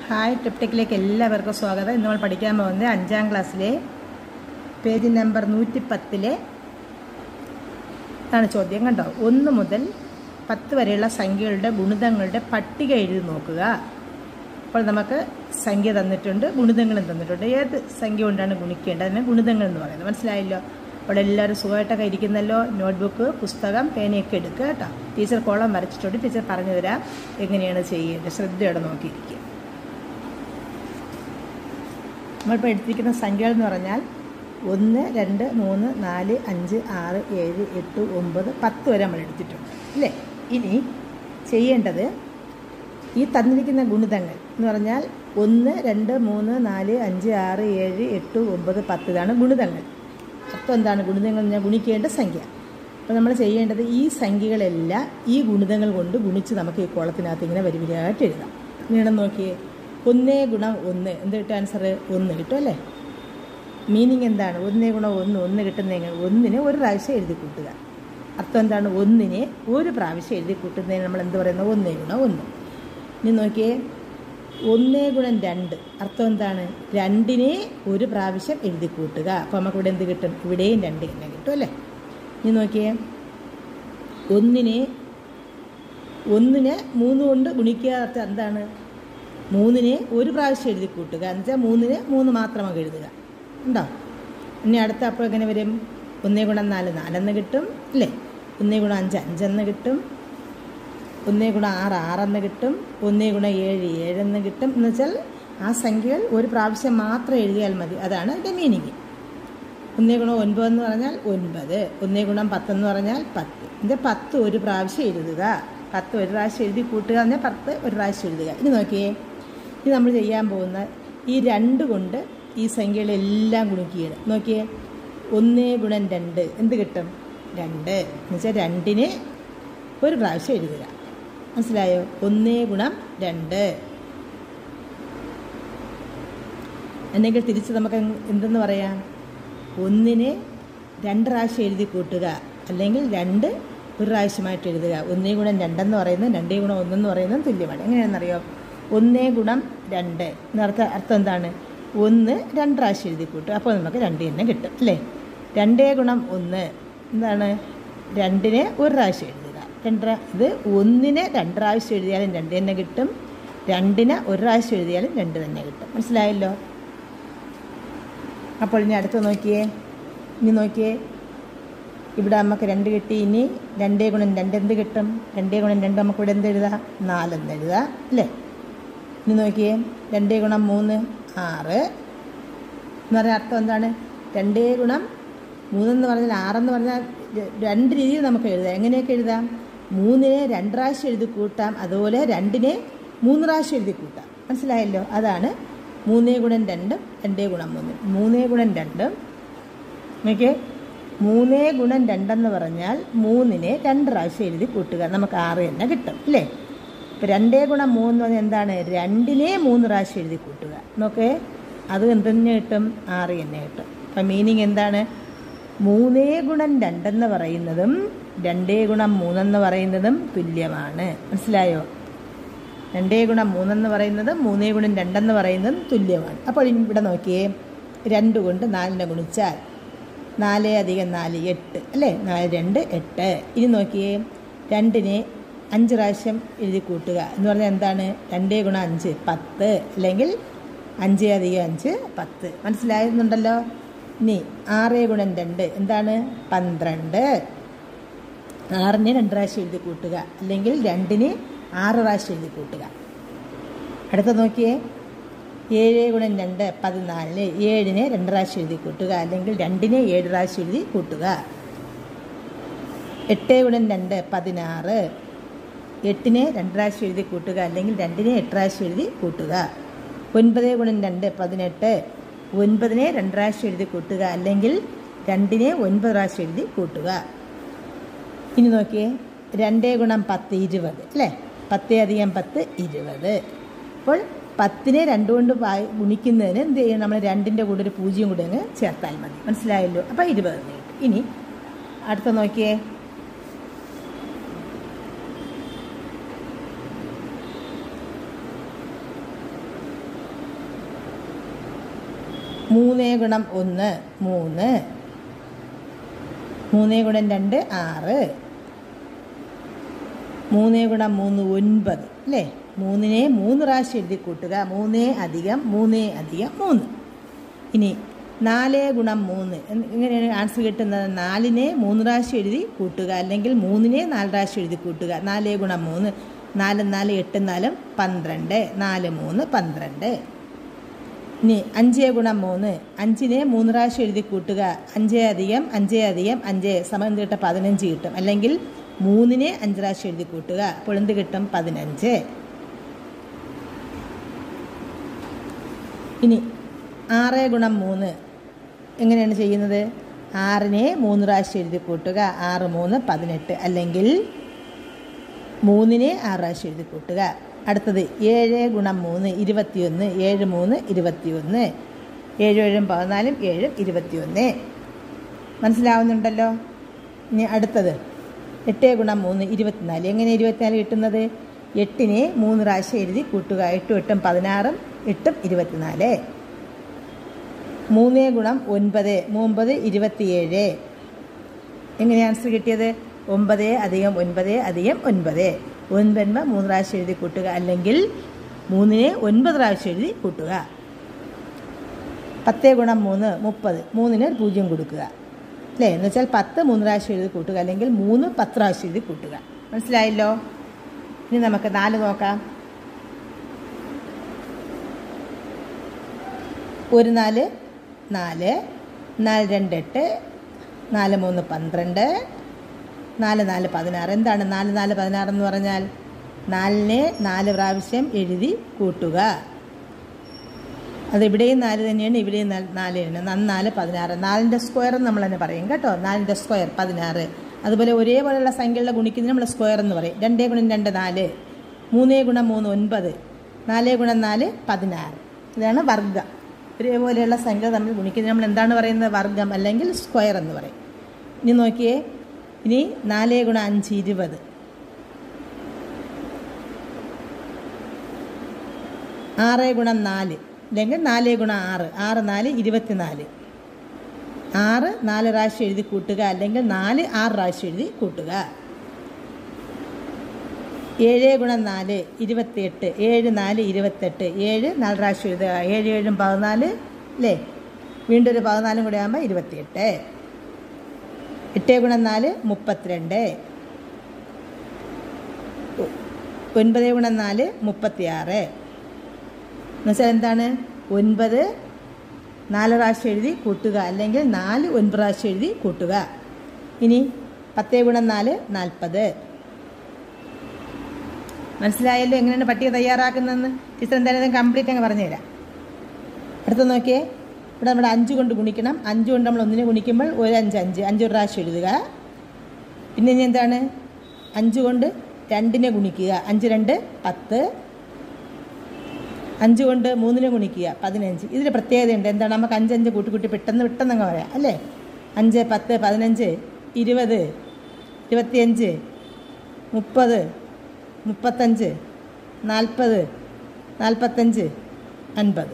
hi ട്രിപ്ടെക്കിലേക്ക് എല്ലാവർക്കും സ്വാഗതം ഇന്ന് നമ്മൾ പഠിക്കാൻ പോകുന്നത് അഞ്ചാം ക്ലാസ്സിലെ പേജ് നമ്പർ നൂറ്റി പത്തിലെ ആണ് ചോദ്യം കണ്ടോ ഒന്ന് മുതൽ പത്ത് വരെയുള്ള സംഖ്യകളുടെ ഗുണിതങ്ങളുടെ പട്ടിക എഴുതി നോക്കുക അപ്പോൾ നമുക്ക് സംഖ്യ തന്നിട്ടുണ്ട് ഗുണിതങ്ങളും തന്നിട്ടുണ്ട് ഏത് സംഖ്യ കൊണ്ടാണ് ഗുണിക്കേണ്ടത് അതിന് ഗുണിതങ്ങൾ എന്ന് പറയുന്നത് മനസ്സിലായല്ലോ അവിടെ എല്ലാവരും സുഖമായിട്ടൊക്കെ ഇരിക്കുന്നല്ലോ നോട്ട്ബുക്ക് പുസ്തകം പേനയൊക്കെ എടുക്കുക കേട്ടോ ടീച്ചർ കോളം വരച്ചിട്ടുണ്ട് ടീച്ചർ പറഞ്ഞു തരാം എങ്ങനെയാണ് ചെയ്യേണ്ടത് ശ്രദ്ധയോടെ നോക്കിയിരിക്കുക നമ്മളിപ്പോൾ എടുത്തിരിക്കുന്ന സംഖ്യകൾ എന്ന് പറഞ്ഞാൽ ഒന്ന് രണ്ട് മൂന്ന് നാല് അഞ്ച് ആറ് ഏഴ് എട്ട് ഒമ്പത് പത്ത് വരെ നമ്മൾ എടുത്തിട്ടുണ്ട് അല്ലേ ഇനി ചെയ്യേണ്ടത് ഈ തന്നിരിക്കുന്ന ഗുണിതങ്ങൾ എന്ന് പറഞ്ഞാൽ ഒന്ന് രണ്ട് മൂന്ന് നാല് അഞ്ച് ആറ് ഏഴ് എട്ട് ഒമ്പത് പത്ത് ഇതാണ് ഗുണിതങ്ങൾ അർത്ഥം എന്താണ് ഗുണിതങ്ങൾ ഞാൻ ഗുണിക്കേണ്ട സംഖ്യ അപ്പോൾ നമ്മൾ ചെയ്യേണ്ടത് ഈ സംഖ്യകളെല്ലാം ഈ ഗുണിതങ്ങൾ കൊണ്ട് ഗുണിച്ച് നമുക്ക് ഈ കോളത്തിനകത്ത് ഇങ്ങനെ വരിവരിയായിട്ട് എഴുതാം നീളം നോക്കിയേ ഒന്നേ ഗുണം ഒന്ന് എന്ത് കിട്ടും ആൻസർ ഒന്ന് കിട്ടും അല്ലേ മീനിങ് എന്താണ് ഒന്നേ ഗുണം ഒന്ന് ഒന്ന് കിട്ടുന്ന ഒന്നിന് ഒരു പ്രാവശ്യം എഴുതി കൂട്ടുക അർത്ഥം എന്താണ് ഒന്നിനെ ഒരു പ്രാവശ്യം എഴുതി കൂട്ടുന്നതിന് നമ്മൾ എന്ത് പറയുന്നത് ഒന്നേ ഗുണം ഒന്ന് ഇനി നോക്കിയേ ഒന്നേ ഗുണം രണ്ട് അർത്ഥം എന്താണ് രണ്ടിനെ ഒരു പ്രാവശ്യം എഴുതി കൂട്ടുക അപ്പോൾ നമുക്ക് ഇവിടെ എന്ത് കിട്ടും ഇവിടെയും രണ്ട് തന്നെ കിട്ടും അല്ലേ ഇനി നോക്കിയേ ഒന്നിനെ ഒന്നിനെ മൂന്ന് കൊണ്ട് ഗുണിക്കുക അർത്ഥം എന്താണ് മൂന്നിനെ ഒരു പ്രാവശ്യം എഴുതി കൂട്ടുക എന്ന് വെച്ചാൽ മൂന്നിന് മൂന്ന് മാത്രം അങ്ങ് എഴുതുക ഉണ്ടോ ഇനി അടുത്ത അപ്പോൾ എങ്ങനെ വരും ഒന്നേ ഗുണം നാല് നാലെന്ന് കിട്ടും അല്ലേ ഒന്നേ ഗുണം അഞ്ച് അഞ്ചെന്ന് കിട്ടും ഒന്നേ ഗുണം ആറ് ആറെന്ന് കിട്ടും ഒന്നേ ഗുണം ഏഴ് ഏഴെന്ന് കിട്ടും എന്ന് വെച്ചാൽ ആ സംഖ്യകൾ ഒരു പ്രാവശ്യം മാത്രം എഴുതിയാൽ മതി അതാണ് അതിൻ്റെ മീനിങ് ഒന്നേ ഗുണം ഒൻപതെന്ന് പറഞ്ഞാൽ ഒൻപത് ഒന്നേ ഗുണം പത്തെന്ന് പറഞ്ഞാൽ പത്ത് ഇത് പത്ത് ഒരു പ്രാവശ്യം എഴുതുക പത്ത് ഒരു പ്രാവശ്യം എഴുതി കൂട്ടുക എന്നാൽ പത്ത് ഒരു പ്രാവശ്യം എഴുതുക ഇനി നോക്കിയേ ഇത് നമ്മൾ ചെയ്യാൻ പോകുന്ന ഈ രണ്ട് കൊണ്ട് ഈ സംഖ്യകളെല്ലാം ഗുണിക്കുകയാണ് നോക്കിയേ ഒന്നേ ഗുണം രണ്ട് എന്ത് കിട്ടും രണ്ട് എന്ന് വെച്ചാൽ രണ്ടിന് ഒരു പ്രാവശ്യം എഴുതുക മനസ്സിലായോ ഒന്നേ ഗുണം രണ്ട് അല്ലെങ്കിൽ തിരിച്ച് നമുക്ക് എന്തെന്ന് പറയാം ഒന്നിനെ രണ്ട് പ്രാവശ്യം എഴുതി കൂട്ടുക അല്ലെങ്കിൽ രണ്ട് ഒരു പ്രാവശ്യമായിട്ട് എഴുതുക ഒന്നേ ഗുണം രണ്ടെന്ന് പറയുന്നത് രണ്ടേ ഗുണം ഒന്നെന്ന് പറയുന്നത് തുല്യമാണ് എങ്ങനെയാണെന്നറിയോ ഒന്നേ ഗുണം രണ്ട് എന്നർത്ഥ അർത്ഥം എന്താണ് ഒന്ന് രണ്ട് പ്രാവശ്യം എഴുതി കൂട്ടും അപ്പോൾ നമുക്ക് രണ്ട് തന്നെ കിട്ടും അല്ലേ രണ്ടേ ഗുണം ഒന്ന് എന്താണ് രണ്ടിനെ ഒരു പ്രാവശ്യം എഴുതുക രണ്ട് ഇത് ഒന്നിനെ രണ്ട് പ്രാവശ്യം എഴുതിയാലും രണ്ട് തന്നെ കിട്ടും രണ്ടിന് ഒരു പ്രാവശ്യം എഴുതിയാലും രണ്ട് തന്നെ കിട്ടും മനസ്സിലായല്ലോ അപ്പോൾ ഇനി അടുത്ത് നോക്കിയേ ഇനി നോക്കിയേ ഇവിടെ നമുക്ക് രണ്ട് കിട്ടി ഇനി രണ്ടേ ഗുണം രണ്ട് എന്ത് കിട്ടും രണ്ടേ ഗുണം രണ്ട് നമുക്ക് ഇവിടെ എന്ത് എഴുതാം നാലെന്ന് എഴുതാം അല്ലേ ഇനി നോക്കിയേ രണ്ടേ ഗുണം മൂന്ന് ആറ് എന്ന് പറഞ്ഞാൽ അർത്ഥം എന്താണ് രണ്ടേ ഗുണം മൂന്നെന്ന് പറഞ്ഞാൽ ആറെന്ന് പറഞ്ഞാൽ രണ്ട് രീതിയിൽ നമുക്ക് എഴുതാം എങ്ങനെയൊക്കെ എഴുതാം മൂന്നിനെ രണ്ട് പ്രാവശ്യം എഴുതി കൂട്ടാം അതുപോലെ രണ്ടിനെ മൂന്ന് പ്രാവശ്യം എഴുതി കൂട്ടാം മനസ്സിലായല്ലോ അതാണ് മൂന്നേ ഗുണം രണ്ടും രണ്ടേ ഗുണം മൂന്ന് മൂന്നേ ഗുണം രണ്ടും നോക്കിയേ മൂന്നേ ഗുണം രണ്ടെന്ന് പറഞ്ഞാൽ മൂന്നിനെ രണ്ട് പ്രാവശ്യം എഴുതി കൂട്ടുക നമുക്ക് ആറ് തന്നെ കിട്ടും അല്ലേ ഇപ്പം രണ്ടേ ഗുണം മൂന്ന് പറഞ്ഞാൽ എന്താണ് രണ്ടിനെ മൂന്ന് പ്രാവശ്യം എഴുതി കൂട്ടുക നോക്കേ അത് എന്തെന്നെ കിട്ടും ആറ് തന്നെ കിട്ടും അപ്പം മീനിങ് എന്താണ് മൂന്നേ ഗുണം രണ്ടെന്ന് പറയുന്നതും രണ്ടേ ഗുണം മൂന്നെന്ന് പറയുന്നതും തുല്യമാണ് മനസ്സിലായോ രണ്ടേ ഗുണം മൂന്നെന്ന് പറയുന്നതും മൂന്നേ ഗുണം രണ്ടെന്ന് പറയുന്നതും തുല്യമാണ് അപ്പോൾ ഇവിടെ നോക്കിയേ രണ്ട് കൊണ്ട് നാലിനെ ഗുണിച്ചാൽ നാല് അധികം നാല് എട്ട് അല്ലേ നാല് രണ്ട് എട്ട് ഇനി നോക്കിയേ രണ്ടിനെ അഞ്ച് പ്രാവശ്യം എഴുതി കൂട്ടുക എന്ന് പറഞ്ഞാൽ എന്താണ് രണ്ടേ ഗുണം അഞ്ച് പത്ത് അല്ലെങ്കിൽ അഞ്ച് അധികം അഞ്ച് പത്ത് മനസ്സിലായിരുന്നുണ്ടല്ലോ ഇനി ആറേ ഗുണം രണ്ട് എന്താണ് പന്ത്രണ്ട് ആറിനെ രണ്ട് പ്രാവശ്യം എഴുതി കൂട്ടുക അല്ലെങ്കിൽ രണ്ടിന് ആറ് പ്രാവശ്യം എഴുതി കൂട്ടുക അടുത്ത നോക്കിയേ ഏഴ് ഗുണം രണ്ട് പതിനാലിന് ഏഴിനെ രണ്ട് പ്രാവശ്യം എഴുതി കൂട്ടുക അല്ലെങ്കിൽ രണ്ടിനെ ഏഴ് പ്രാവശ്യം എഴുതി കൂട്ടുക എട്ട് ഗുണം രണ്ട് പതിനാറ് എട്ടിനെ രണ്ട് പ്രാവശ്യം എഴുതി കൂട്ടുക അല്ലെങ്കിൽ രണ്ടിനെ എട്ട് പ്രാവശ്യം എഴുതി കൂട്ടുക ഒൻപത് ഗുണം രണ്ട് പതിനെട്ട് ഒൻപതിനെ രണ്ട് പ്രാവശ്യം എഴുതി കൂട്ടുക അല്ലെങ്കിൽ രണ്ടിനെ ഒൻപത് പ്രാവശ്യം എഴുതി കൂട്ടുക ഇനി നോക്കിയേ രണ്ടേ ഗുണം പത്ത് ഇരുപത് അല്ലേ പത്ത് അധികം പത്ത് ഇരുപത് അപ്പോൾ പത്തിനെ രണ്ട് കൊണ്ട് ഗുണിക്കുന്നതിന് എന്ത് ചെയ്യണം നമ്മൾ രണ്ടിൻ്റെ കൂടെ ഒരു പൂജ്യം കൂടെ അങ്ങ് ചേർത്താൽ മതി മനസ്സിലായല്ലോ അപ്പോൾ ഇരുപത് കിട്ടും ഇനി അടുത്ത നോക്കിയേ മൂന്ന് ഗുണം ഒന്ന് മൂന്ന് മൂന്ന് ഗുണം രണ്ട് ആറ് മൂന്ന് ഗുണം മൂന്ന് ഒൻപത് അല്ലേ മൂന്നിനെ മൂന്ന് പ്രാവശ്യം എഴുതി കൂട്ടുക മൂന്ന് അധികം മൂന്ന് അധികം മൂന്ന് ഇനി നാല് ഗുണം മൂന്ന് എന്ന് ഇങ്ങനെയാണ് ആൻസർ കിട്ടുന്നത് നാലിനെ മൂന്ന് പ്രാവശ്യം എഴുതി കൂട്ടുക അല്ലെങ്കിൽ മൂന്നിനെ നാല് പ്രാവശ്യം എഴുതി കൂട്ടുക നാല് ഗുണം മൂന്ന് നാല് നാല് എട്ട് നാലും പന്ത്രണ്ട് നാല് മൂന്ന് പന്ത്രണ്ട് ഇനി അഞ്ച് ഗുണം മൂന്ന് അഞ്ചിനെ മൂന്ന് പ്രാവശ്യം എഴുതി കൂട്ടുക അഞ്ച് അധികം അഞ്ച് അധികം അഞ്ച് സമയം എന്ത് കിട്ടും പതിനഞ്ച് കിട്ടും അല്ലെങ്കിൽ മൂന്നിനെ അഞ്ച് പ്രാവശ്യം എഴുതി കൂട്ടുക അപ്പോൾ എന്ത് കിട്ടും പതിനഞ്ച് ഇനി ആറ് ഗുണം മൂന്ന് എങ്ങനെയാണ് ചെയ്യുന്നത് ആറിനെ മൂന്ന് പ്രാവശ്യം എഴുതി കൂട്ടുക ആറ് മൂന്ന് പതിനെട്ട് അല്ലെങ്കിൽ മൂന്നിനെ ആറ് പ്രാവശ്യം എഴുതി കൂട്ടുക അടുത്തത് ഏഴ് ഗുണം മൂന്ന് ഇരുപത്തിയൊന്ന് ഏഴ് മൂന്ന് ഇരുപത്തിയൊന്ന് ഏഴ് ഏഴും പതിനാലും ഏഴും ഇരുപത്തിയൊന്ന് മനസ്സിലാവുന്നുണ്ടല്ലോ ഇനി അടുത്തത് എട്ട് ഗുണം മൂന്ന് ഇരുപത്തിനാല് എങ്ങനെ ഇരുപത്തിനാല് കിട്ടുന്നത് എട്ടിനെ മൂന്ന് പ്രാവശ്യം എഴുതി കൂട്ടുക എട്ടും എട്ടും പതിനാറും എട്ടും ഇരുപത്തിനാല് മൂന്ന് ഗുണം ഒൻപത് മൂമ്പത് ഇരുപത്തിയേഴ് എങ്ങനെ ആൻസർ കിട്ടിയത് ഒമ്പത് അധികം ഒൻപത് അധികം ഒൻപത് ഒൻപത് മൂന്ന് പ്രാവശ്യം എഴുതി കൂട്ടുക അല്ലെങ്കിൽ മൂന്നിനെ ഒൻപത് പ്രാവശ്യം എഴുതി കൂട്ടുക പത്ത് ഗുണം മൂന്ന് മുപ്പത് മൂന്നിന് ഒരു പൂജ്യം കൊടുക്കുക അല്ലേ എന്ന് വെച്ചാൽ പത്ത് മൂന്ന് പ്രാവശ്യം എഴുതി കൂട്ടുക അല്ലെങ്കിൽ മൂന്ന് പത്ത് പ്രാവശ്യം എഴുതി കൂട്ടുക മനസ്സിലായല്ലോ ഇനി നമുക്ക് നാല് നോക്കാം ഒരു നാല് നാല് നാല് രണ്ട് എട്ട് നാല് മൂന്ന് പന്ത്രണ്ട് നാല് നാല് പതിനാറ് എന്താണ് നാല് നാല് പതിനാറ് എന്ന് പറഞ്ഞാൽ നാലിനെ നാല് പ്രാവശ്യം എഴുതി കൂട്ടുക അത് ഇവിടെയും നാല് തന്നെയാണ് ഇവിടെയും നാല് നാല് തന്നെയാണ് നാല് പതിനാറ് നാലിൻ്റെ സ്ക്വയർ എന്ന് നമ്മൾ തന്നെ പറയും കേട്ടോ നാലിൻ്റെ സ്ക്വയർ പതിനാറ് അതുപോലെ ഒരേപോലെയുള്ള സംഖ്യകളുടെ ഗുണിക്കുന്നതിന് നമ്മൾ സ്ക്വയർ എന്ന് പറയും രണ്ടേ ഗുണം രണ്ട് നാല് മൂന്നേ ഗുണം മൂന്ന് ഒൻപത് നാലേ ഗുണം നാല് പതിനാറ് ഇതാണ് വർഗം ഒരേപോലെയുള്ള സംഖ്യ തമ്മിൽ ഗുണിക്കുന്നത് നമ്മൾ എന്താണ് പറയുന്നത് വർഗം അല്ലെങ്കിൽ സ്ക്വയർ എന്ന് പറയും ഇനി നോക്കിയേ ഇനി നാലേ ഗുണം അഞ്ച് ഇരുപത് ആറ് ഗുണം നാല് അല്ലെങ്കിൽ നാല് ഗുണം ആറ് ആറ് നാല് ഇരുപത്തിനാല് ആറ് നാല് പ്രാവശ്യം എഴുതി കൂട്ടുക അല്ലെങ്കിൽ നാല് ആറ് പ്രാവശ്യം എഴുതി കൂട്ടുക ഏഴ് ഗുണം നാല് ഇരുപത്തിയെട്ട് ഏഴ് നാല് ഇരുപത്തെട്ട് ഏഴ് നാല് പ്രാവശ്യം എഴുതുക ഏഴ് ഏഴും പതിനാല് അല്ലേ വീണ്ടും ഒരു പതിനാലും കൂടെ ആകുമ്പോൾ ഇരുപത്തിയെട്ട് എട്ട് ഗുണം നാല് മുപ്പത്തിരണ്ട് ഒൻപത് ഗുണം നാല് മുപ്പത്തിയാറ് എന്നുവെച്ചാൽ എന്താണ് ഒൻപത് നാല് പ്രാവശ്യം എഴുതി കൂട്ടുക അല്ലെങ്കിൽ നാല് ഒൻപത് പ്രാവശ്യം എഴുതി കൂട്ടുക ഇനി പത്തേ ഗുണം നാല് നാൽപ്പത് മനസ്സിലായല്ലോ എങ്ങനെയാണ് പട്ടിക തയ്യാറാക്കുന്നതെന്ന് ടീച്ചർ എന്തായാലും കംപ്ലീറ്റ് അങ്ങ് പറഞ്ഞുതരാം അടുത്ത നോക്കിയേ ഇവിടെ നമ്മുടെ അഞ്ച് കൊണ്ട് ഗുണിക്കണം അഞ്ച് കൊണ്ട് നമ്മൾ ഒന്നിനെ ഗുണിക്കുമ്പോൾ ഒരു അഞ്ച് അഞ്ച് അഞ്ച് ഒരു പ്രാവശ്യം എഴുതുക പിന്നെ ഇനി എന്താണ് അഞ്ച് കൊണ്ട് രണ്ടിനെ ഗുണിക്കുക അഞ്ച് രണ്ട് പത്ത് അഞ്ച് കൊണ്ട് മൂന്നിനെ ഗുണിക്കുക പതിനഞ്ച് ഇതിൽ പ്രത്യേകതയുണ്ട് എന്താണ് നമുക്ക് അഞ്ചഞ്ച് കൂട്ടി കൂട്ടി പെട്ടെന്ന് പെട്ടെന്ന് അങ്ങ് പറയാം അല്ലേ അഞ്ച് പത്ത് പതിനഞ്ച് ഇരുപത് ഇരുപത്തിയഞ്ച് മുപ്പത് മുപ്പത്തഞ്ച് നാൽപ്പത് നാൽപ്പത്തഞ്ച് അൻപത്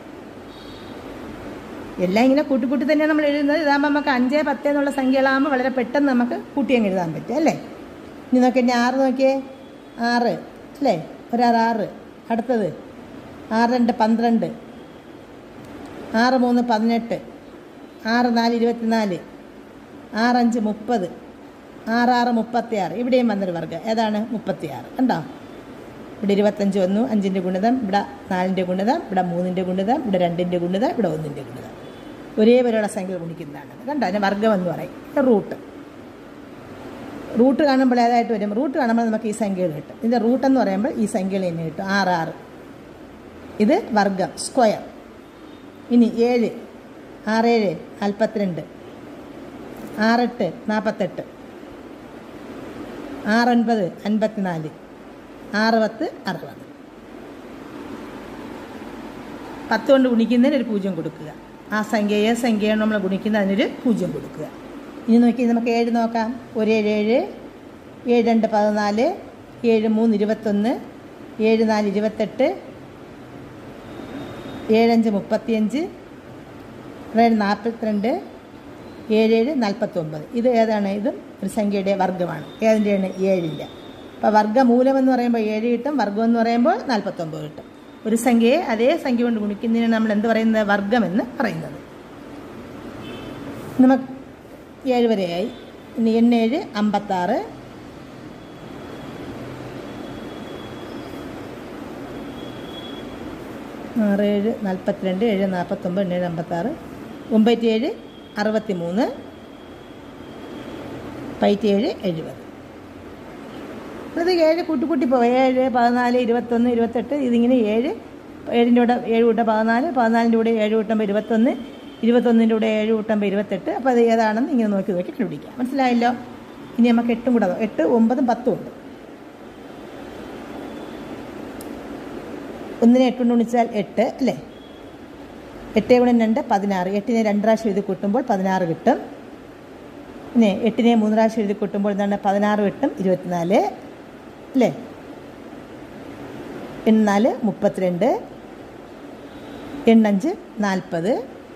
എല്ലാം ഇങ്ങനെ കൂട്ടി കൂട്ടി തന്നെയാണ് നമ്മൾ എഴുതുന്നത് ഇതാകുമ്പോൾ നമുക്ക് അഞ്ച് പത്ത് എന്നുള്ള സംഖ്യകളാകുമ്പോൾ വളരെ പെട്ടെന്ന് നമുക്ക് കൂട്ടി അങ്ങ് എഴുതാൻ പറ്റും അല്ലേ ഇനി നോക്കിയേ ഇനി ആറ് നോക്കിയേ ആറ് അല്ലേ ഒരാറ് ആറ് അടുത്തത് ആറ് രണ്ട് പന്ത്രണ്ട് ആറ് മൂന്ന് പതിനെട്ട് ആറ് നാല് ഇരുപത്തിനാല് ആറഞ്ച് മുപ്പത് ആറാറ് മുപ്പത്തിയാറ് ഇവിടെയും വന്നൊരു വർഗ്ഗം ഏതാണ് മുപ്പത്തിയാറ് കണ്ടോ ഇവിടെ ഇരുപത്തഞ്ച് വന്നു അഞ്ചിൻ്റെ ഗുണിതം ഇവിടെ നാലിൻ്റെ ഗുണിതം ഇവിടെ മൂന്നിൻ്റെ ഗുണിതം ഇവിടെ രണ്ടിൻ്റെ ഗുണിതം ഇവിടെ ഒന്നിൻ്റെ ഗുണിതം ഒരേപോലെയുള്ള സംഖ്യ ഗുണിക്കുന്നതാണ് കണ്ടോ അതിന് വർഗ്ഗം എന്ന് പറയും റൂട്ട് റൂട്ട് കാണുമ്പോൾ ഏതായിട്ട് വരും റൂട്ട് കാണുമ്പോൾ നമുക്ക് ഈ സംഖ്യകൾ കിട്ടും ഇതിൻ്റെ റൂട്ട് എന്ന് പറയുമ്പോൾ ഈ സംഖ്യകൾ തന്നെ കിട്ടും ആറ് ആറ് ഇത് വർഗം സ്ക്വയർ ഇനി ഏഴ് ആറേഴ് നാൽപ്പത്തിരണ്ട് ആറെട്ട് നാൽപ്പത്തെട്ട് ആറൊൻപത് അൻപത്തിനാല് ആറ് പത്ത് അറുപത് പത്ത് കൊണ്ട് ഗുണിക്കുന്നതിന് ഒരു പൂജ്യം കൊടുക്കുക ആ സംഖ്യ ഏത് സംഖ്യയാണ് നമ്മൾ ഗുണിക്കുന്നത് അതിനൊരു പൂജ്യം കൊടുക്കുക ഇനി നോക്കി നമുക്ക് ഏഴ് നോക്കാം ഒരു ഏഴ് ഏഴ് ഏഴ് രണ്ട് പതിനാല് ഏഴ് മൂന്ന് ഇരുപത്തൊന്ന് ഏഴ് നാല് ഇരുപത്തെട്ട് ഏഴഞ്ച് മുപ്പത്തിയഞ്ച് അതായത് നാൽപ്പത്തിരണ്ട് ഏഴ് ഏഴ് നാൽപ്പത്തൊമ്പത് ഇത് ഏതാണ് ഇതും ഒരു സംഖ്യയുടെ വർഗ്ഗമാണ് ഏതിൻ്റെയാണ് ഏഴിൻ്റെ അപ്പോൾ വർഗ്ഗമൂലം എന്ന് പറയുമ്പോൾ ഏഴ് കിട്ടും വർഗ്ഗം എന്ന് പറയുമ്പോൾ നാൽപ്പത്തൊമ്പത് കിട്ടും ഒരു സംഖ്യയെ അതേ സംഖ്യ കൊണ്ട് ഗുണിക്കുന്നതിന് നമ്മൾ എന്ത് പറയുന്നത് വർഗ്ഗമെന്ന് പറയുന്നത് നമുക്ക് ഏഴ് വരെയായി ഇനി എണ്ണേഴ് അമ്പത്താറ് ആറ് ഏഴ് നാൽപ്പത്തിരണ്ട് ഏഴ് നാൽപ്പത്തൊമ്പത് എണ്ണേഴ് അമ്പത്താറ് ഒമ്പത്തി ഏഴ് അറുപത്തി മൂന്ന് പൈറ്റി ഏഴ് എഴുപത് ഇത് ഏഴ് കൂട്ടിക്കൂട്ടി പോവും ഏഴ് പതിനാല് ഇരുപത്തൊന്ന് ഇരുപത്തെട്ട് ഇതിങ്ങനെ ഏഴ് ഏഴിൻ്റെ കൂടെ ഏഴ് കൂട്ടം പതിനാല് പതിനാലിൻ്റെ കൂടെ ഏഴ് കൂട്ടുമ്പോൾ ഇരുപത്തൊന്ന് ഇരുപത്തൊന്നിൻ്റെ കൂടെ ഏഴ് കൂട്ടുമ്പോൾ ഇരുപത്തെട്ട് അപ്പോൾ അത് ഏതാണെന്ന് ഇങ്ങനെ നോക്കി നോക്കി കണ്ടുപിടിക്കാം മനസ്സിലായല്ലോ ഇനി നമുക്ക് എട്ടും കൂടെ നോ- എട്ട് ഒമ്പതും പത്തും ഉണ്ട് ഒന്നിനെ എട്ട് കൊണ്ട് ഗുണിച്ചാൽ എട്ട് അല്ലേ എട്ട് ഗുണം രണ്ട് പതിനാറ് എട്ടിനെ രണ്ട് പ്രാവശ്യം എഴുതി കൂട്ടുമ്പോൾ പതിനാറ് കിട്ടും പിന്നെ എട്ടിനെ മൂന്ന് പ്രാവശ്യം എഴുതി കൂട്ടുമ്പോൾ എന്താണ് പതിനാറ് കിട്ടും ഇരുപത്തിനാല് അല്ലേ എണ്ണാല് മുപ്പത്തിരണ്ട് എണ്ണഞ്ച് നാൽപ്പത്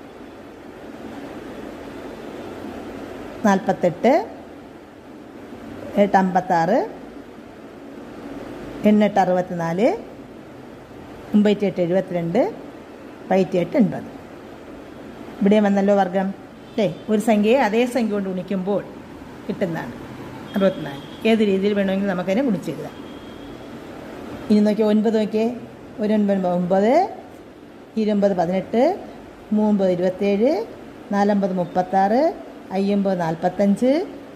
നാൽപ്പത്തെട്ട് എട്ട് അമ്പത്താറ് എണ്ണെട്ട് അറുപത്തിനാല് ഒമ്പത്തിയെട്ട് എഴുപത്തിരണ്ട് പതിറ്റെട്ട് എൺപത് ഇവിടെ വന്നല്ലോ വർഗം അല്ലേ ഒരു സംഖ്യയെ അതേ സംഖ്യ കൊണ്ട് ഗുണിക്കുമ്പോൾ കിട്ടുന്നതാണ് അറുപത്തിനാല് ഏത് രീതിയിൽ വേണമെങ്കിലും നമുക്കതിനെ ഗുണിച്ചെഴുതാം ഇനി നോക്കിയേ ഒൻപത് നോക്കിയേ ഒരു ഒൻപത് ഒമ്പത് ഇരുപത് പതിനെട്ട് മൂമ്പത് ഇരുപത്തേഴ് നാലമ്പത് മുപ്പത്താറ് അയ്യൊമ്പത് നാൽപ്പത്തഞ്ച്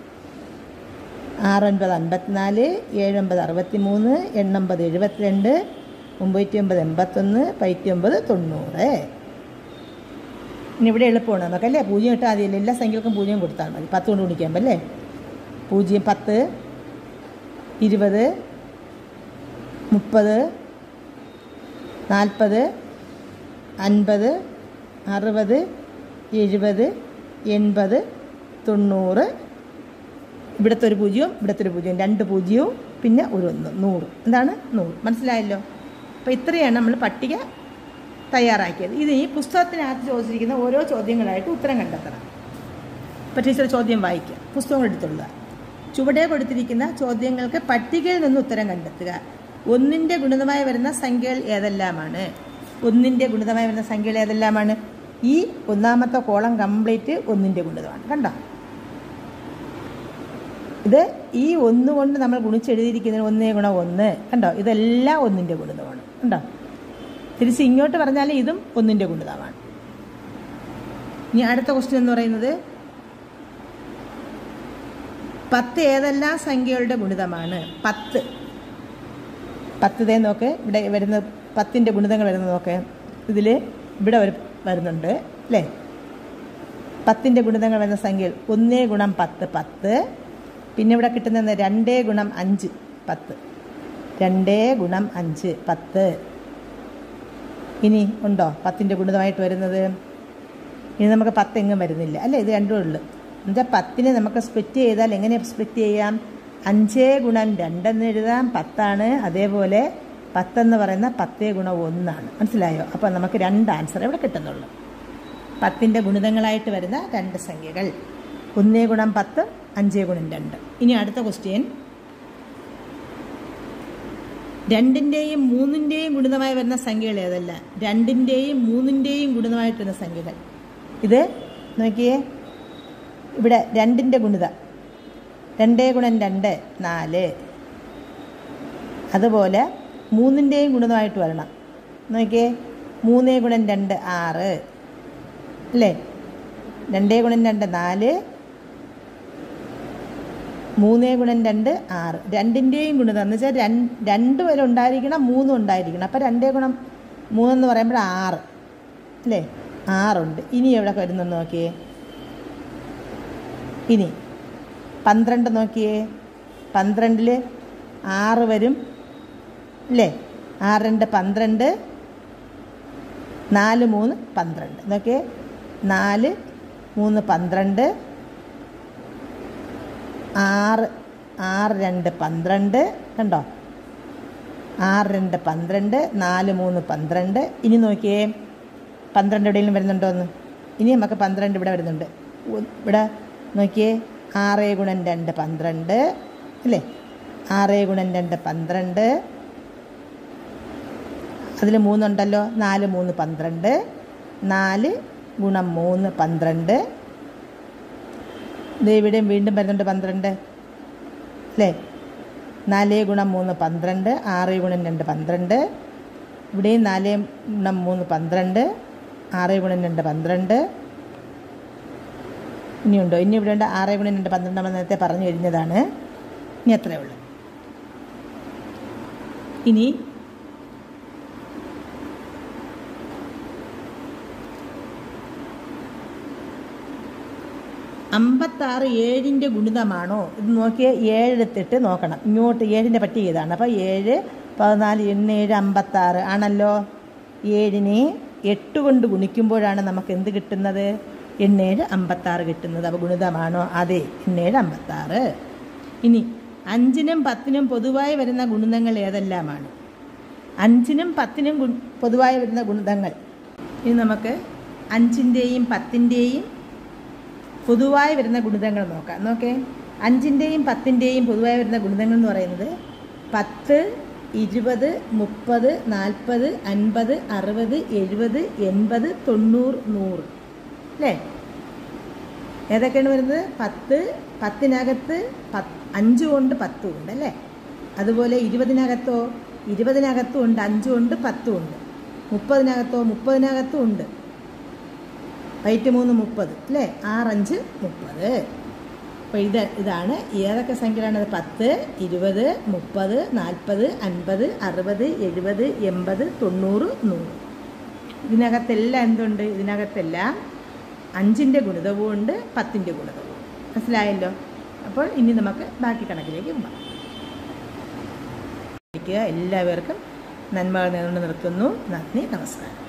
ആറൊൻപത് അൻപത്തിനാല് ഏഴൊമ്പത് അറുപത്തി മൂന്ന് എണ്ണൊമ്പത് എഴുപത്തിരണ്ട് ഒമ്പത്തി ഒമ്പത് എൺപത്തൊന്ന് പൈറ്റി ഒമ്പത് തൊണ്ണൂറ് ഇനി ഇവിടെ എളുപ്പമാണ് നമുക്കല്ലേ പൂജ്യം ഇട്ടാൽ മതിയല്ലേ എല്ലാ സംഖ്യകൾക്കും പൂജ്യം കൊടുത്താൽ മതി പത്ത് കൊണ്ട് ഗുണിക്കാൻ അല്ലേ പൂജ്യം പത്ത് ഇരുപത് മുപ്പത് നാൽപ്പത് അൻപത് അറുപത് എഴുപത് എൺപത് തൊണ്ണൂറ് ഇവിടുത്തെ ഒരു പൂജ്യവും ഇവിടുത്തെ ഒരു പൂജ്യവും രണ്ട് പൂജ്യവും പിന്നെ ഒരു ഒന്ന് നൂറ് എന്താണ് നൂറ് മനസ്സിലായല്ലോ അപ്പോൾ ഇത്രയാണ് നമ്മൾ പട്ടിക തയ്യാറാക്കിയത് ഇത് ഈ പുസ്തകത്തിനകത്ത് ചോദിച്ചിരിക്കുന്ന ഓരോ ചോദ്യങ്ങളായിട്ട് ഉത്തരം കണ്ടെത്തണം അപ്പോൾ ടീച്ചർ ചോദ്യം വായിക്കുക പുസ്തകം എടുത്തുള്ള ചുവടെ കൊടുത്തിരിക്കുന്ന ചോദ്യങ്ങൾക്ക് പട്ടികയിൽ നിന്ന് ഉത്തരം കണ്ടെത്തുക ഒന്നിൻ്റെ ഗുണിതമായി വരുന്ന സംഖ്യകൾ ഏതെല്ലാമാണ് ഒന്നിൻ്റെ ഗുണിതമായി വരുന്ന സംഖ്യകൾ ഏതെല്ലാമാണ് ഈ ഒന്നാമത്തെ കോളം കംപ്ലീറ്റ് ഒന്നിൻ്റെ ഗുണിതമാണ് കണ്ടോ ഇത് ഈ ഒന്ന് കൊണ്ട് നമ്മൾ ഗുണിച്ചെഴുതിയിരിക്കുന്നതിന് ഒന്നേ ഗുണം ഒന്ന് കണ്ടോ ഇതെല്ലാം ഒന്നിൻ്റെ ഗുണിതമാണ് കണ്ടോ തിരിച്ച് ഇങ്ങോട്ട് പറഞ്ഞാൽ ഇതും ഒന്നിൻ്റെ ഗുണിതമാണ് ഇനി അടുത്ത ക്വസ്റ്റ്യൻ എന്ന് പറയുന്നത് പത്ത് ഏതെല്ലാം സംഖ്യകളുടെ ഗുണിതമാണ് പത്ത് പത്ത് ദേ നോക്ക് ഇവിടെ വരുന്ന പത്തിൻ്റെ ഗുണിതങ്ങൾ വരുന്നത് നോക്ക് ഇതിൽ ഇവിടെ ഒരു വരുന്നുണ്ട് അല്ലേ പത്തിൻ്റെ ഗുണിതങ്ങൾ വരുന്ന സംഖ്യകൾ ഒന്നേ ഗുണം പത്ത് പത്ത് പിന്നെ ഇവിടെ കിട്ടുന്നത് രണ്ടേ ഗുണം അഞ്ച് പത്ത് രണ്ടേ ഗുണം അഞ്ച് പത്ത് ഇനി ഉണ്ടോ പത്തിൻ്റെ ഗുണിതമായിട്ട് വരുന്നത് ഇനി നമുക്ക് പത്ത് എങ്ങും വരുന്നില്ല അല്ലേ ഇത് രണ്ടും ഉള്ളു എന്നുവെച്ചാൽ പത്തിനെ നമുക്ക് സ്പ്ലിറ്റ് ചെയ്താൽ എങ്ങനെ സ്പ്ലിറ്റ് ചെയ്യാം അഞ്ചേ ഗുണം രണ്ടെന്ന് എഴുതാം പത്താണ് അതേപോലെ പത്തെന്ന് പറയുന്ന പത്തേ ഗുണം ഒന്നാണ് മനസ്സിലായോ അപ്പോൾ നമുക്ക് രണ്ട് ആൻസർ ഇവിടെ കിട്ടുന്നുള്ളൂ പത്തിൻ്റെ ഗുണിതങ്ങളായിട്ട് വരുന്ന രണ്ട് സംഖ്യകൾ ഒന്നേ ഗുണം പത്ത് അഞ്ചേ ഗുണം രണ്ട് ഇനി അടുത്ത ക്വസ്റ്റ്യൻ രണ്ടിൻ്റെയും മൂന്നിൻ്റെയും ഗുണിതമായി വരുന്ന സംഖ്യകൾ ഏതല്ല രണ്ടിൻ്റെയും മൂന്നിൻ്റെയും ഗുണിതമായിട്ട് വരുന്ന സംഖ്യകൾ ഇത് നോക്കിയേ ഇവിടെ രണ്ടിൻ്റെ ഗുണിത രണ്ടേ ഗുണം രണ്ട് നാല് അതുപോലെ മൂന്നിൻ്റെയും ഗുണിതമായിട്ട് വരണം നോക്കിയേ മൂന്നേ ഗുണം രണ്ട് ആറ് അല്ലേ രണ്ടേ ഗുണം രണ്ട് നാല് മൂന്നേ ഗുണം രണ്ട് ആറ് രണ്ടിൻ്റെയും ഗുണിതം എന്ന് വെച്ചാൽ രണ്ട് രണ്ട് വരെ ഉണ്ടായിരിക്കണം മൂന്നും ഉണ്ടായിരിക്കണം അപ്പോൾ രണ്ടേ ഗുണം മൂന്നെന്ന് പറയുമ്പോൾ ആറ് അല്ലേ ആറുണ്ട് ഇനി എവിടെ വരുന്നെന്ന് നോക്കിയേ ഇനി പന്ത്രണ്ട് നോക്കിയേ പന്ത്രണ്ടിൽ ആറ് വരും അല്ലേ ആറ് രണ്ട് പന്ത്രണ്ട് നാല് മൂന്ന് പന്ത്രണ്ട് നോക്കിയേ നാല് മൂന്ന് പന്ത്രണ്ട് ആറ് ആറ് രണ്ട് പന്ത്രണ്ട് കണ്ടോ ആറ് രണ്ട് പന്ത്രണ്ട് നാല് മൂന്ന് പന്ത്രണ്ട് ഇനി നോക്കിയേ പന്ത്രണ്ട് എവിടെയെങ്കിലും വരുന്നുണ്ടോ എന്ന് ഇനി നമുക്ക് പന്ത്രണ്ട് ഇവിടെ വരുന്നുണ്ട് ഒ- ഇവിടെ നോക്കിയേ ആറ് ഗുണം രണ്ട് പന്ത്രണ്ട് അല്ലേ ആറ് ഗുണം രണ്ട് പന്ത്രണ്ട് അതിൽ മൂന്നുണ്ടല്ലോ നാല് മൂന്ന് പന്ത്രണ്ട് നാല് ഗുണം മൂന്ന് പന്ത്രണ്ട് ദേ ഇവിടെയും വീണ്ടും വരുന്നുണ്ട് പന്ത്രണ്ട് അല്ലേ നാല് ഗുണം മൂന്ന് പന്ത്രണ്ട് ആറ് ഗുണം രണ്ട് പന്ത്രണ്ട് ഇവിടെയും നാല് ഗുണം മൂന്ന് പന്ത്രണ്ട് ആറ് ഗുണം രണ്ട് പന്ത്രണ്ട് ഇനിയുണ്ടോ ഇനി ഇവിടെ ഉണ്ട് ആറ് ഗുണം രണ്ട് പന്ത്രണ്ട് നമ്മൾ നേരത്തെ പറഞ്ഞു കഴിഞ്ഞതാണ് ഇനി അത്രയേ ഉള്ളൂ ഇനി അമ്പത്താറ് ഏഴിൻ്റെ ഗുണിതമാണോ ഇത് നോക്കിയേ ഏഴെടുത്തിട്ട് നോക്കണം ഇങ്ങോട്ട് ഏഴിൻ്റെ പട്ടിക ഇതാണ് അപ്പോൾ ഏഴ് പതിനാല് എണ്ണ ഏഴ് അമ്പത്താറ് ആണല്ലോ ഏഴിനെ എട്ട് കൊണ്ട് ഗുണിക്കുമ്പോഴാണ് നമുക്ക് എന്ത് കിട്ടുന്നത് എണ്ണേഴ് അമ്പത്താറ് കിട്ടുന്നത് അപ്പോൾ ഗുണിതമാണോ അതെ എണ്ണേഴ് അമ്പത്താറ് ഇനി അഞ്ചിനും പത്തിനും പൊതുവായി വരുന്ന ഗുണിതങ്ങൾ ഏതെല്ലാമാണ് അഞ്ചിനും പത്തിനും ഗുൺ പൊതുവായി വരുന്ന ഗുണിതങ്ങൾ ഇനി നമുക്ക് അഞ്ചിൻ്റെയും പത്തിൻ്റെയും പൊതുവായി വരുന്ന ഗുണിതങ്ങൾ നോക്കാം നോക്കേ അഞ്ചിൻ്റെയും പത്തിൻ്റെയും പൊതുവായി വരുന്ന ഗുണിതങ്ങൾ എന്ന് പറയുന്നത് പത്ത് ഇരുപത് മുപ്പത് നാൽപ്പത് അൻപത് അറുപത് എഴുപത് എൺപത് തൊണ്ണൂറ് നൂറ് അല്ലേ ഏതൊക്കെയാണ് വരുന്നത് പത്ത് പത്തിനകത്ത് പത്ത് അഞ്ച് കൊണ്ട് പത്തും ഉണ്ട് അല്ലേ അതുപോലെ ഇരുപതിനകത്തോ ഇരുപതിനകത്തും ഉണ്ട് അഞ്ചും ഉണ്ട് പത്തും ഉണ്ട് മുപ്പതിനകത്തോ മുപ്പതിനകത്തും ഉണ്ട് വൈറ്റ് മൂന്ന് മുപ്പത് അല്ലേ ആറഞ്ച് മുപ്പത് അപ്പോൾ ഇത് ഇതാണ് ഏതൊക്കെ സംഖ്യകളാണ് പത്ത് ഇരുപത് മുപ്പത് നാൽപ്പത് അൻപത് അറുപത് എഴുപത് എൺപത് തൊണ്ണൂറ് നൂറ് ഇതിനകത്തെല്ലാം എന്തുണ്ട് ഇതിനകത്തെല്ലാം അഞ്ചിൻ്റെ ഗുണിതവും ഉണ്ട് പത്തിൻ്റെ ഗുണിതവും മനസ്സിലായല്ലോ അപ്പോൾ ഇനി നമുക്ക് ബാക്കി കണക്കിലേക്ക് പോകാം എല്ലാവർക്കും നന്മകൾ നേർന്നു നിർത്തുന്നു നന്ദി നമസ്കാരം